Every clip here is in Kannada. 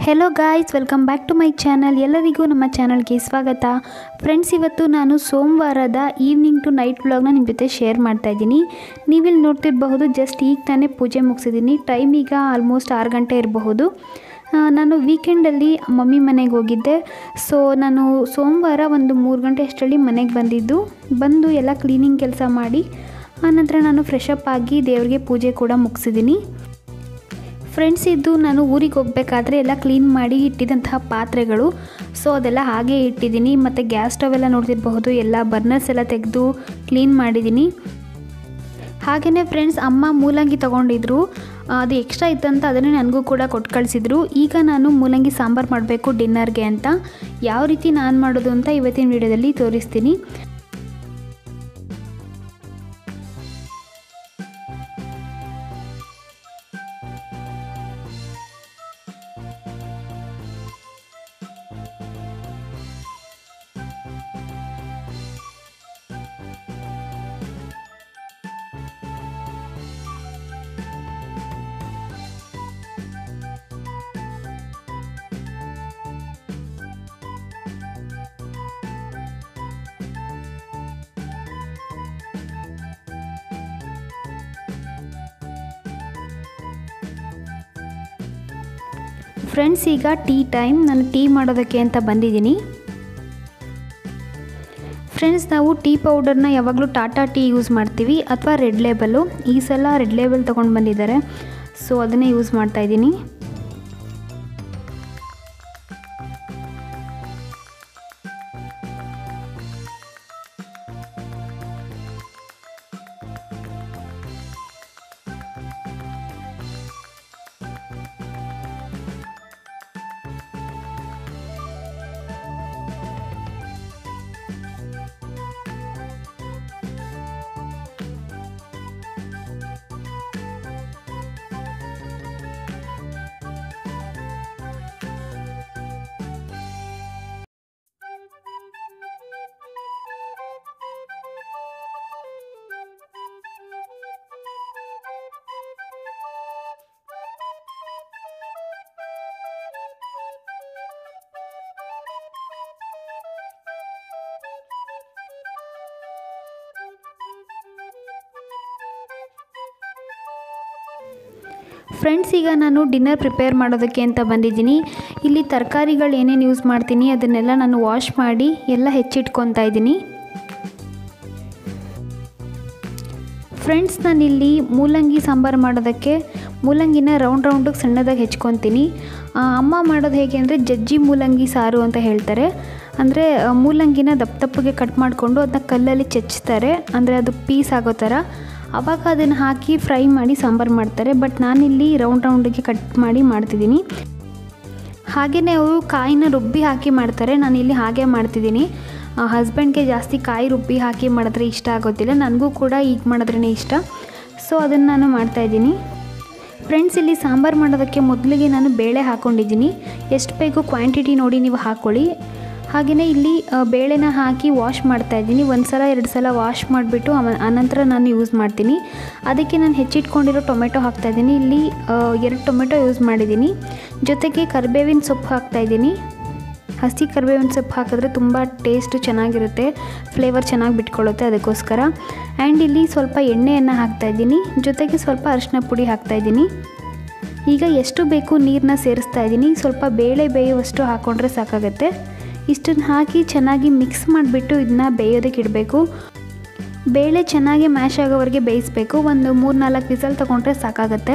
hello guys welcome back to my channel ಎಲ್ಲರಿಗೂ ನಮ್ಮ ಚಾನಲ್ಗೆ ಸ್ವಾಗತ ಫ್ರೆಂಡ್ಸ್ ಇವತ್ತು ನಾನು ಸೋಮವಾರದ ಈವ್ನಿಂಗ್ ಟು ನೈಟ್ ವ್ಲಾಗ್ನ ನಿಮ್ಮ ಜೊತೆ ಶೇರ್ ಮಾಡ್ತಾ ಇದ್ದೀನಿ ನೀವಿಲ್ಲಿ ನೋಡ್ತಿರಬಹುದು ಜಸ್ಟ್ ಈಗ ತಾನೇ ಪೂಜೆ ಮುಗಿಸಿದ್ದೀನಿ ಟೈಮ್ ಈಗ ಆಲ್ಮೋಸ್ಟ್ ಆರು ಗಂಟೆ ಇರಬಹುದು ಆ, ನಾನು ವೀಕೆಂಡಲ್ಲಿ ಮಮ್ಮಿ ಮನೆಗೆ ಹೋಗಿದ್ದೆ ಸೊ ನಾನು ಸೋಮವಾರ ಒಂದು ಮೂರು ಗಂಟೆ ಅಷ್ಟರಲ್ಲಿ ಮನೆಗೆ ಬಂದಿದ್ದು ಬಂದು ಎಲ್ಲ ಕ್ಲೀನಿಂಗ್ ಕೆಲಸ ಮಾಡಿ ಆನಂತರ ನಾನು ಫ್ರೆಶ್ ಅಪ್ ಆಗಿ ದೇವರಿಗೆ ಪೂಜೆ ಕೂಡ ಮುಗಿಸಿದ್ದೀನಿ ಫ್ರೆಂಡ್ಸ್ ಇದು ನಾನು ಊರಿಗೆ ಹೋಗಬೇಕಾದ್ರೆ ಎಲ್ಲ ಕ್ಲೀನ್ ಮಾಡಿ ಇಟ್ಟಿದ್ದಂತಹ ಪಾತ್ರೆಗಳು ಸೊ ಅದೆಲ್ಲ ಹಾಗೆ ಇಟ್ಟಿದ್ದೀನಿ ಮತ್ತು ಗ್ಯಾಸ್ ಸ್ಟವ್ ಎಲ್ಲ ನೋಡ್ತಿರಬಹುದು ಎಲ್ಲ ಬರ್ನರ್ಸ್ ಎಲ್ಲ ತೆಗೆದು ಕ್ಲೀನ್ ಮಾಡಿದ್ದೀನಿ ಹಾಗೆಯೇ ಫ್ರೆಂಡ್ಸ್ ಅಮ್ಮ ಮೂಲಂಗಿ ತೊಗೊಂಡಿದ್ರು ಅದು ಎಕ್ಸ್ಟ್ರಾ ಇತ್ತಂತ ಅದನ್ನೇ ನನಗೂ ಕೂಡ ಕೊಟ್ಟು ಕಳಿಸಿದ್ರು ಈಗ ನಾನು ಮೂಲಂಗಿ ಸಾಂಬಾರು ಮಾಡಬೇಕು ಡಿನ್ನರ್ಗೆ ಅಂತ ಯಾವ ರೀತಿ ನಾನು ಮಾಡೋದು ಅಂತ ಇವತ್ತಿನ ವಿಡಿಯೋದಲ್ಲಿ ತೋರಿಸ್ತೀನಿ ಫ್ರೆಂಡ್ಸ್ ಈಗ ಟೀ ಟೈಮ್ ನಾನು ಟೀ ಮಾಡೋದಕ್ಕೆ ಅಂತ ಬಂದಿದ್ದೀನಿ ಫ್ರೆಂಡ್ಸ್ ನಾವು ಟೀ ಪೌಡರ್ನ ಯಾವಾಗಲೂ ಟಾಟಾ ಟೀ ಯೂಸ್ ಮಾಡ್ತೀವಿ ಅಥವಾ ರೆಡ್ ಲೇಬಲ್ಲು ಈ ಸಲ ರೆಡ್ ಲೇಬಲ್ ತೊಗೊಂಡು ಬಂದಿದ್ದಾರೆ ಸೊ ಅದನ್ನೇ ಯೂಸ್ ಮಾಡ್ತಾ ಇದ್ದೀನಿ ಫ್ರೆಂಡ್ಸ್ ಈಗ ನಾನು ಡಿನ್ನರ್ ಪ್ರಿಪೇರ್ ಮಾಡೋದಕ್ಕೆ ಅಂತ ಬಂದಿದ್ದೀನಿ ಇಲ್ಲಿ ತರಕಾರಿಗಳು ಏನೇನು ಯೂಸ್ ಮಾಡ್ತೀನಿ ಅದನ್ನೆಲ್ಲ ನಾನು ವಾಶ್ ಮಾಡಿ ಎಲ್ಲ ಹೆಚ್ಚಿಟ್ಕೊತಾ ಇದ್ದೀನಿ ಫ್ರೆಂಡ್ಸ್ ನಾನಿಲ್ಲಿ ಮೂಲಂಗಿ ಸಾಂಬಾರು ಮಾಡೋದಕ್ಕೆ ಮೂಲಂಗಿನ ರೌಂಡ್ ರೌಂಡಿಗೆ ಸಣ್ಣದಾಗಿ ಹೆಚ್ಕೊತೀನಿ ಆ, ಅಮ್ಮ ಮಾಡೋದು ಹೇಗೆ ಅಂದರೆ ಜಜ್ಜಿ ಮೂಲಂಗಿ ಸಾರು ಅಂತ ಹೇಳ್ತಾರೆ ಅಂದರೆ ಆ, ಮೂಲಂಗಿನ ದಪ್ಪ ದಪ್ಪಗೆ ಕಟ್ ಮಾಡಿಕೊಂಡು ಅದನ್ನ ಕಲ್ಲಲ್ಲಿ ಚೆಚ್ತಾರೆ ಅಂದರೆ ಅದು ಪೀಸ್ ಆಗೋ ಥರ ಆವಾಗ ಅದನ್ನು ಹಾಕಿ ಫ್ರೈ ಮಾಡಿ ಸಾಂಬಾರು ಮಾಡ್ತಾರೆ ಬಟ್ ನಾನಿಲ್ಲಿ ರೌಂಡ್ ರೌಂಡಿಗೆ ಕಟ್ ಮಾಡಿ ಮಾಡ್ತಿದ್ದೀನಿ ಹಾಗೆಯೇ ಅವರು ಕಾಯಿನ ರುಬ್ಬಿ ಹಾಕಿ ಮಾಡ್ತಾರೆ ನಾನು ಇಲ್ಲಿ ಹಾಗೆ ಮಾಡ್ತಿದ್ದೀನಿ ಹಸ್ಬೆಂಡ್ಗೆ ಜಾಸ್ತಿ ಕಾಯಿ ರುಬ್ಬಿ ಹಾಕಿ ಮಾಡಿದ್ರೆ ಇಷ್ಟ ಆಗೋದಿಲ್ಲ ನನಗೂ ಕೂಡ ಈಗ ಮಾಡಿದ್ರೇ ಇಷ್ಟ ಸೊ ಅದನ್ನು ನಾನು ಮಾಡ್ತಾಯಿದ್ದೀನಿ ಫ್ರೆಂಡ್ಸ್ ಇಲ್ಲಿ ಸಾಂಬಾರು ಮಾಡೋದಕ್ಕೆ ಮೊದಲಿಗೆ ನಾನು ಬೇಳೆ ಹಾಕ್ಕೊಂಡಿದ್ದೀನಿ ಎಷ್ಟು ಬೇಕು ಕ್ವಾಂಟಿಟಿ ನೋಡಿ ನೀವು ಹಾಕ್ಕೊಳ್ಳಿ ಹಾಗೆಯೇ ಇಲ್ಲಿ ಆ, ಬೇಳೆನ ಹಾಕಿ ವಾಶ್ ಮಾಡ್ತಾಯಿದ್ದೀನಿ ಒಂದು ಸಲ ಎರಡು ಸಲ ವಾಶ್ ಮಾಡಿಬಿಟ್ಟು ಆನಂತರ ನಾನು ಯೂಸ್ ಮಾಡ್ತೀನಿ ಅದಕ್ಕೆ ನಾನು ಹೆಚ್ಚಿಟ್ಕೊಂಡಿರೋ ಟೊಮೆಟೊ ಹಾಕ್ತಾಯಿದ್ದೀನಿ ಇಲ್ಲಿ ಆ, ಎರಡು ಟೊಮೆಟೊ ಯೂಸ್ ಮಾಡಿದ್ದೀನಿ ಜೊತೆಗೆ ಕರಿಬೇವಿನ ಸೊಪ್ಪು ಹಾಕ್ತಾಯಿದ್ದೀನಿ ಹಸಿ ಕರಿಬೇವಿನ ಸೊಪ್ಪು ಹಾಕಿದ್ರೆ ತುಂಬ ಟೇಸ್ಟು ಚೆನ್ನಾಗಿರುತ್ತೆ ಫ್ಲೇವರ್ ಚೆನ್ನಾಗಿ ಬಿಟ್ಕೊಳ್ಳುತ್ತೆ ಅದಕ್ಕೋಸ್ಕರ ಆ್ಯಂಡ್ ಇಲ್ಲಿ ಸ್ವಲ್ಪ ಎಣ್ಣೆಯನ್ನು ಹಾಕ್ತಾಯಿದ್ದೀನಿ ಜೊತೆಗೆ ಸ್ವಲ್ಪ ಅರಿಶಿನ ಪುಡಿ ಹಾಕ್ತಾಯಿದ್ದೀನಿ ಈಗ ಎಷ್ಟು ಬೇಕು ನೀರನ್ನ ಸೇರಿಸ್ತಾ ಇದ್ದೀನಿ ಸ್ವಲ್ಪ ಬೇಳೆ ಬೇಯುವಷ್ಟು ಹಾಕ್ಕೊಂಡ್ರೆ ಸಾಕಾಗುತ್ತೆ ಇಷ್ಟನ್ನು ಹಾಕಿ ಚೆನ್ನಾಗಿ ಮಿಕ್ಸ್ ಮಾಡಿಬಿಟ್ಟು ಇದನ್ನ ಬೇಯೋದಕ್ಕೆ ಇಡಬೇಕು ಬೇಳೆ ಚೆನ್ನಾಗಿ ಮ್ಯಾಶ್ ಆಗೋವರೆಗೆ ಬೇಯಿಸಬೇಕು ಒಂದು ಮೂರು ನಾಲ್ಕು ವಿಸಲ್ ತೊಗೊಂಡ್ರೆ ಸಾಕಾಗತ್ತೆ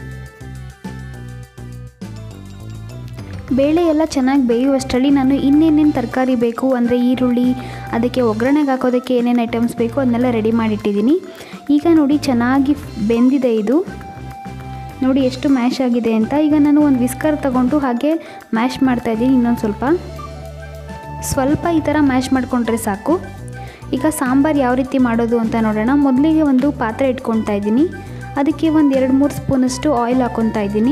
ಬೇಳೆ ಎಲ್ಲ ಚೆನ್ನಾಗಿ ಬೇಯುವಷ್ಟರಲ್ಲಿ ನಾನು ಇನ್ನೇನೇನು ತರಕಾರಿ ಬೇಕು ಅಂದರೆ ಈರುಳ್ಳಿ ಅದಕ್ಕೆ ಒಗ್ಗರಣೆಗೆ ಹಾಕೋದಕ್ಕೆ ಏನೇನು ಐಟಮ್ಸ್ ಬೇಕು ಅದನ್ನೆಲ್ಲ ರೆಡಿ ಮಾಡಿಟ್ಟಿದ್ದೀನಿ ಈಗ ನೋಡಿ ಚೆನ್ನಾಗಿ ಬೆಂದಿದೆ ಇದು ನೋಡಿ ಎಷ್ಟು ಮ್ಯಾಶ್ ಆಗಿದೆ ಅಂತ ಈಗ ನಾನು ಒಂದು ವಿಸ್ಕರ್ ತಗೊಂಡು ಹಾಗೆ ಮ್ಯಾಶ್ ಮಾಡ್ತಾಯಿದ್ದೀನಿ ಇನ್ನೊಂದು ಸ್ವಲ್ಪ ಸ್ವಲ್ಪ ಈ ಥರ ಮ್ಯಾಶ್ ಮಾಡಿಕೊಂಡ್ರೆ ಸಾಕು ಈಗ ಸಾಂಬಾರು ಯಾವ ರೀತಿ ಮಾಡೋದು ಅಂತ ನೋಡೋಣ ಮೊದಲಿಗೆ ಒಂದು ಪಾತ್ರೆ ಇಟ್ಕೊತಾ ಇದ್ದೀನಿ ಅದಕ್ಕೆ ಒಂದು ಎರಡು ಮೂರು ಸ್ಪೂನಷ್ಟು ಆಯಿಲ್ ಹಾಕ್ಕೊತಾ ಇದ್ದೀನಿ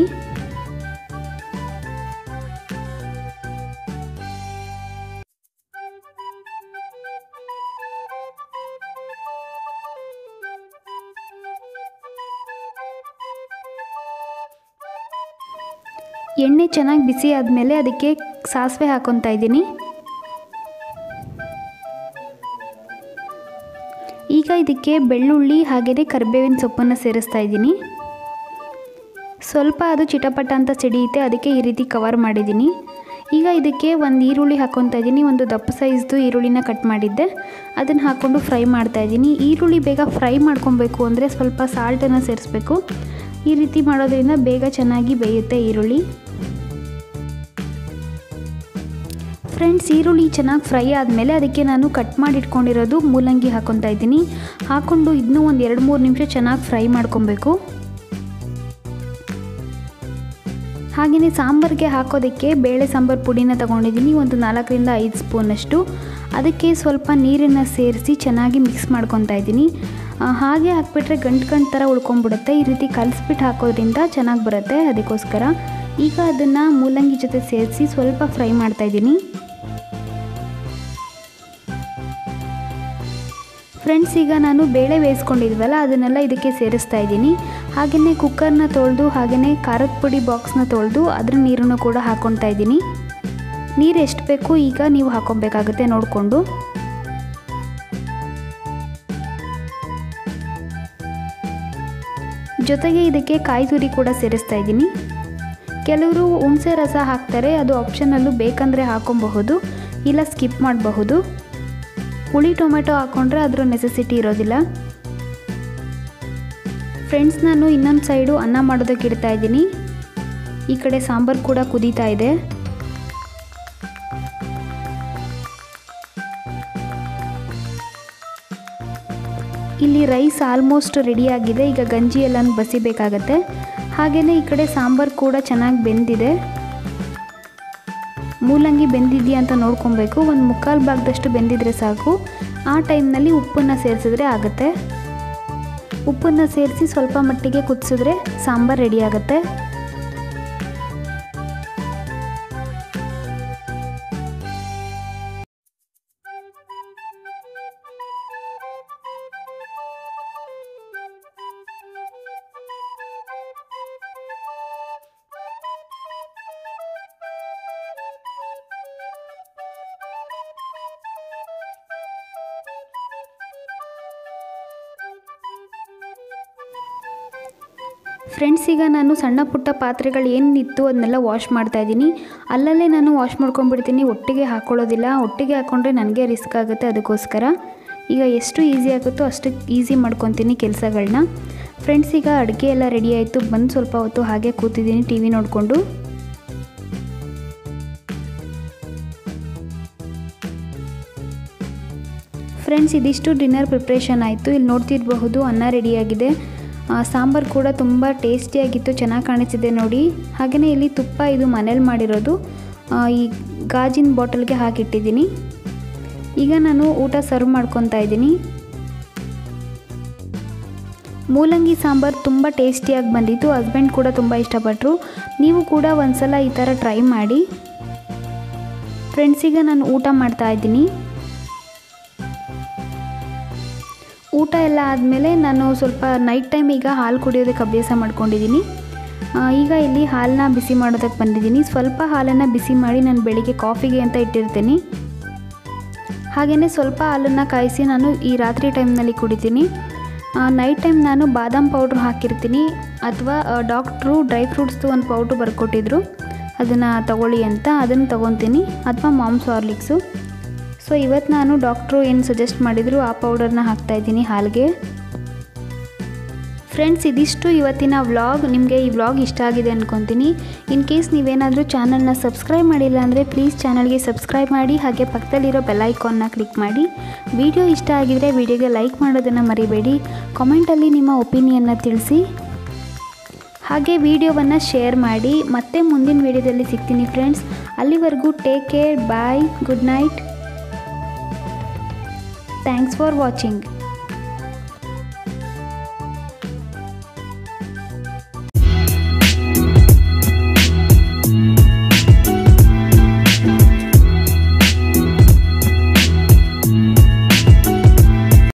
ಎಣ್ಣೆ ಚೆನ್ನಾಗಿ ಬಿಸಿ ಆದಮೇಲೆ ಅದಕ್ಕೆ ಸಾಸಿವೆ ಹಾಕ್ಕೊತಾ ಇದ್ದೀನಿ ಈಗ ಇದಕ್ಕೆ ಬೆಳ್ಳುಳ್ಳಿ ಹಾಗೆಯೇ ಕರಿಬೇವಿನ ಸೊಪ್ಪನ್ನು ಸೇರಿಸ್ತಾ ಇದ್ದೀನಿ ಸ್ವಲ್ಪ ಅದು ಚಿಟಪಟ ಅಂತ ಸಿಡಿಯುತ್ತೆ ಅದಕ್ಕೆ ಈ ರೀತಿ ಕವರ್ ಮಾಡಿದ್ದೀನಿ ಈಗ ಇದಕ್ಕೆ ಒಂದು ಈರುಳ್ಳಿ ಹಾಕ್ಕೊತಾ ಇದ್ದೀನಿ ಒಂದು ದಪ್ಪ ಸೈಜ್ದು ಈರುಳ್ಳಿನ ಕಟ್ ಮಾಡಿದ್ದೆ ಅದನ್ನು ಹಾಕ್ಕೊಂಡು ಫ್ರೈ ಮಾಡ್ತಾ ಇದ್ದೀನಿ ಈರುಳ್ಳಿ ಬೇಗ ಫ್ರೈ ಮಾಡ್ಕೊಬೇಕು ಅಂದರೆ ಸ್ವಲ್ಪ ಸಾಲ್ಟನ್ನು ಸೇರಿಸ್ಬೇಕು ಈ ರೀತಿ ಮಾಡೋದ್ರಿಂದ ಬೇಗ ಚೆನ್ನಾಗಿ ಬೇಯುತ್ತೆ ಈರುಳ್ಳಿ ಫ್ರೆಂಡ್ಸ್ ಈರುಳ್ಳಿ ಚೆನ್ನಾಗಿ ಫ್ರೈ ಆದಮೇಲೆ ಅದಕ್ಕೆ ನಾನು ಕಟ್ ಮಾಡಿ ಇಟ್ಕೊಂಡಿರೋದು ಮೂಲಂಗಿ ಹಾಕ್ಕೊತಾ ಇದ್ದೀನಿ ಹಾಕ್ಕೊಂಡು ಇದನ್ನೂ ಒಂದು ಎರಡು ಮೂರು ನಿಮಿಷ ಚೆನ್ನಾಗಿ ಫ್ರೈ ಮಾಡ್ಕೊಬೇಕು ಹಾಗೆಯೇ ಸಾಂಬಾರಿಗೆ ಹಾಕೋದಕ್ಕೆ ಬೇಳೆ ಸಾಂಬಾರು ಪುಡಿನ ತೊಗೊಂಡಿದ್ದೀನಿ ಒಂದು ನಾಲ್ಕರಿಂದ ಐದು ಸ್ಪೂನಷ್ಟು ಅದಕ್ಕೆ ಸ್ವಲ್ಪ ನೀರನ್ನು ಸೇರಿಸಿ ಚೆನ್ನಾಗಿ ಮಿಕ್ಸ್ ಮಾಡ್ಕೊತಾ ಇದ್ದೀನಿ ಹಾಗೆ ಹಾಕ್ಬಿಟ್ರೆ ಗಂಟು ಗಂಟು ಥರ ಉಳ್ಕೊಂಬಿಡುತ್ತೆ ಈ ರೀತಿ ಕಲಿಸ್ಬಿಟ್ಟು ಹಾಕೋದ್ರಿಂದ ಚೆನ್ನಾಗಿ ಬರುತ್ತೆ ಅದಕ್ಕೋಸ್ಕರ ಈಗ ಅದನ್ನು ಮೂಲಂಗಿ ಜೊತೆ ಸೇರಿಸಿ ಸ್ವಲ್ಪ ಫ್ರೈ ಮಾಡ್ತಾಯಿದ್ದೀನಿ ಫ್ರೆಂಡ್ಸ್ ಈಗ ನಾನು ಬೇಳೆ ಬೇಯಿಸ್ಕೊಂಡಿದ್ವಲ್ಲ ಅದನ್ನೆಲ್ಲ ಇದಕ್ಕೆ ಸೇರಿಸ್ತಾ ಇದ್ದೀನಿ ಹಾಗೆಯೇ ಕುಕ್ಕರ್ನ ತೊಳೆದು ಹಾಗೆಯೇ ಖಾರದ ಪುಡಿ ಬಾಕ್ಸ್ನ ತೊಳೆದು ಅದ್ರ ನೀರನ್ನು ಕೂಡ ಹಾಕ್ಕೊತಾ ಇದ್ದೀನಿ ನೀರು ಎಷ್ಟು ಬೇಕು ಈಗ ನೀವು ಹಾಕ್ಕೊಬೇಕಾಗುತ್ತೆ ನೋಡಿಕೊಂಡು ಜೊತೆಗೆ ಇದಕ್ಕೆ ಕಾಯಿ ತುರಿ ಕೂಡ ಸೇರಿಸ್ತಾ ಇದ್ದೀನಿ ಕೆಲವರು ಹುಣಸೆ ರಸ ಹಾಕ್ತಾರೆ ಅದು ಆಪ್ಷನಲ್ಲು ಬೇಕಂದರೆ ಹಾಕೊಬಹುದು ಇಲ್ಲ ಸ್ಕಿಪ್ ಮಾಡಬಹುದು ಹುಳಿ ಟೊಮೆಟೊ ಹಾಕ್ಕೊಂಡ್ರೆ ಅದರ ನೆಸೆಸಿಟಿ ಇರೋದಿಲ್ಲ ಫ್ರೆಂಡ್ಸ್ ನಾನು ಇನ್ನೊಂದು ಸೈಡು ಅನ್ನ ಮಾಡೋದಕ್ಕೆ ಇಡ್ತಾ ಇದ್ದೀನಿ ಈ ಕಡೆ ಸಾಂಬಾರು ಕೂಡ ಕುದೀತಾ ಇದೆ ಇಲ್ಲಿ ರೈಸ್ ಆಲ್ಮೋಸ್ಟ್ ರೆಡಿಯಾಗಿದೆ ಈಗ ಗಂಜಿ ಎಲ್ಲನೂ ಬಸಿಬೇಕಾಗತ್ತೆ ಹಾಗೆಯೇ ಈ ಕಡೆ ಸಾಂಬಾರು ಕೂಡ ಚೆನ್ನಾಗಿ ಬೆಂದಿದೆ ಮೂಲಂಗಿ ಬೆಂದಿದೆಯಾ ಅಂತ ನೋಡ್ಕೊಬೇಕು ಒಂದು ಮುಕ್ಕಾಲು ಭಾಗದಷ್ಟು ಬೆಂದಿದ್ರೆ ಸಾಕು ಆ ಟೈಮ್ನಲ್ಲಿ ಉಪ್ಪನ್ನು ಸೇರಿಸಿದ್ರೆ ಆಗುತ್ತೆ ಉಪ್ಪನ್ನು ಸೇರಿಸಿ ಸ್ವಲ್ಪ ಮಟ್ಟಿಗೆ ಕುದಿಸಿದ್ರೆ ಸಾಂಬಾರು ರೆಡಿ ಆಗುತ್ತೆ ಫ್ರೆಂಡ್ಸ್ ಈಗ ನಾನು ಸಣ್ಣ ಪುಟ್ಟ ಪಾತ್ರೆಗಳು ಏನಿತ್ತು ಅದನ್ನೆಲ್ಲ ವಾಶ್ ಮಾಡ್ತಾ ಇದ್ದೀನಿ ಅಲ್ಲಲ್ಲೇ ನಾನು ವಾಶ್ ಮಾಡ್ಕೊಂಡ್ಬಿಡ್ತೀನಿ ಒಟ್ಟಿಗೆ ಹಾಕ್ಕೊಳ್ಳೋದಿಲ್ಲ ಒಟ್ಟಿಗೆ ಹಾಕ್ಕೊಂಡ್ರೆ ನನಗೆ ರಿಸ್ಕ್ ಆಗುತ್ತೆ ಅದಕ್ಕೋಸ್ಕರ ಈಗ ಎಷ್ಟು ಈಸಿ ಆಗುತ್ತೋ ಅಷ್ಟು ಈಸಿ ಮಾಡ್ಕೊತೀನಿ ಕೆಲಸಗಳನ್ನ ಫ್ರೆಂಡ್ಸ್ ಈಗ ಅಡುಗೆ ಎಲ್ಲ ರೆಡಿ ಆಯಿತು ಬಂದು ಸ್ವಲ್ಪ ಹೊತ್ತು ಹಾಗೆ ಕೂತಿದ್ದೀನಿ ಟಿ ವಿ ನೋಡಿಕೊಂಡು ಫ್ರೆಂಡ್ಸ್ ಇದಿಷ್ಟು ಡಿನ್ನರ್ ಪ್ರಿಪ್ರೇಷನ್ ಆಯಿತು ಇಲ್ಲಿ ನೋಡ್ತಿರಬಹುದು ಅನ್ನ ರೆಡಿಯಾಗಿದೆ ಸಾಂಬಾರು ಕೂಡ ತುಂಬ ಟೇಸ್ಟಿಯಾಗಿತ್ತು ಚೆನ್ನಾಗಿ ಕಾಣಿಸಿದೆ ನೋಡಿ ಹಾಗೆಯೇ ಇಲ್ಲಿ ತುಪ್ಪ ಇದು ಮನೇಲಿ ಮಾಡಿರೋದು ಈ ಗಾಜಿನ ಬಾಟಲ್ಗೆ ಹಾಕಿಟ್ಟಿದ್ದೀನಿ ಈಗ ನಾನು ಊಟ ಸರ್ವ್ ಮಾಡ್ಕೊತಾ ಇದ್ದೀನಿ ಮೂಲಂಗಿ ಸಾಂಬಾರು ತುಂಬ ಟೇಸ್ಟಿಯಾಗಿ ಬಂದಿತ್ತು ಹಸ್ಬೆಂಡ್ ಕೂಡ ತುಂಬ ಇಷ್ಟಪಟ್ಟರು ನೀವು ಕೂಡ ಒಂದ್ಸಲ ಈ ಥರ ಟ್ರೈ ಮಾಡಿ ಫ್ರೆಂಡ್ಸಿಗೆ ನಾನು ಊಟ ಮಾಡ್ತಾ ಇದ್ದೀನಿ ಊಟ ಎಲ್ಲ ಆದಮೇಲೆ ನಾನು ಸ್ವಲ್ಪ ನೈಟ್ ಟೈಮ್ ಈಗ ಹಾಲು ಕುಡಿಯೋದಕ್ಕೆ ಅಭ್ಯಾಸ ಮಾಡ್ಕೊಂಡಿದ್ದೀನಿ ಈಗ ಇಲ್ಲಿ ಹಾಲನ್ನ ಬಿಸಿ ಮಾಡೋದಕ್ಕೆ ಬಂದಿದ್ದೀನಿ ಸ್ವಲ್ಪ ಹಾಲನ್ನು ಬಿಸಿ ಮಾಡಿ ನಾನು ಬೆಳಿಗ್ಗೆ ಕಾಫಿಗೆ ಅಂತ ಇಟ್ಟಿರ್ತೀನಿ ಹಾಗೆಯೇ ಸ್ವಲ್ಪ ಹಾಲನ್ನು ಕಾಯಿಸಿ ನಾನು ಈ ರಾತ್ರಿ ಟೈಮ್ನಲ್ಲಿ ಕುಡಿತೀನಿ ನೈಟ್ ಟೈಮ್ ನಾನು ಬಾದಾಮ್ ಪೌಡ್ರ್ ಹಾಕಿರ್ತೀನಿ ಅಥವಾ ಡಾಕ್ಟ್ರು ಡ್ರೈ ಫ್ರೂಟ್ಸ್ದು ಒಂದು ಪೌಡ್ರು ಬರ್ಕೊಟ್ಟಿದ್ರು ಅದನ್ನು ತಗೊಳ್ಳಿ ಅಂತ ಅದನ್ನು ತೊಗೊತೀನಿ ಅಥವಾ ಮಾಮ್ಸ್ ಹಾರ್ಲಿಕ್ಸು ಸೊ ಇವತ್ತು ನಾನು ಡಾಕ್ಟ್ರು ಏನು ಸಜೆಸ್ಟ್ ಮಾಡಿದರು ಆ ಪೌಡರ್ನ ಹಾಕ್ತಾಯಿದ್ದೀನಿ ಹಾಲಿಗೆ ಫ್ರೆಂಡ್ಸ್ ಇದಿಷ್ಟು ಇವತ್ತಿನ ವ್ಲಾಗ್ ನಿಮಗೆ ಈ ವ್ಲಾಗ್ ಇಷ್ಟ ಆಗಿದೆ ಅಂದ್ಕೊತೀನಿ ಇನ್ ಕೇಸ್ ನೀವೇನಾದರೂ ಚಾನಲ್ನ ಸಬ್ಸ್ಕ್ರೈಬ್ ಮಾಡಿಲ್ಲ ಅಂದರೆ ಪ್ಲೀಸ್ ಚಾನಲ್ಗೆ ಸಬ್ಸ್ಕ್ರೈಬ್ ಮಾಡಿ ಹಾಗೆ ಪಕ್ಕದಲ್ಲಿರೋ ಬೆಲ್ ಐಕಾನ್ನ ಕ್ಲಿಕ್ ಮಾಡಿ ವಿಡಿಯೋ ಇಷ್ಟ ಆಗಿದರೆ ವಿಡಿಯೋಗೆ ಲೈಕ್ ಮಾಡೋದನ್ನು ಮರಿಬೇಡಿ ಕಾಮೆಂಟಲ್ಲಿ ನಿಮ್ಮ ಒಪಿನಿಯನ್ನ ತಿಳಿಸಿ ಹಾಗೆ ವಿಡಿಯೋವನ್ನು ಶೇರ್ ಮಾಡಿ ಮತ್ತೆ ಮುಂದಿನ ವಿಡಿಯೋದಲ್ಲಿ ಸಿಗ್ತೀನಿ ಫ್ರೆಂಡ್ಸ್ ಅಲ್ಲಿವರೆಗೂ take care bye good night thanks for watching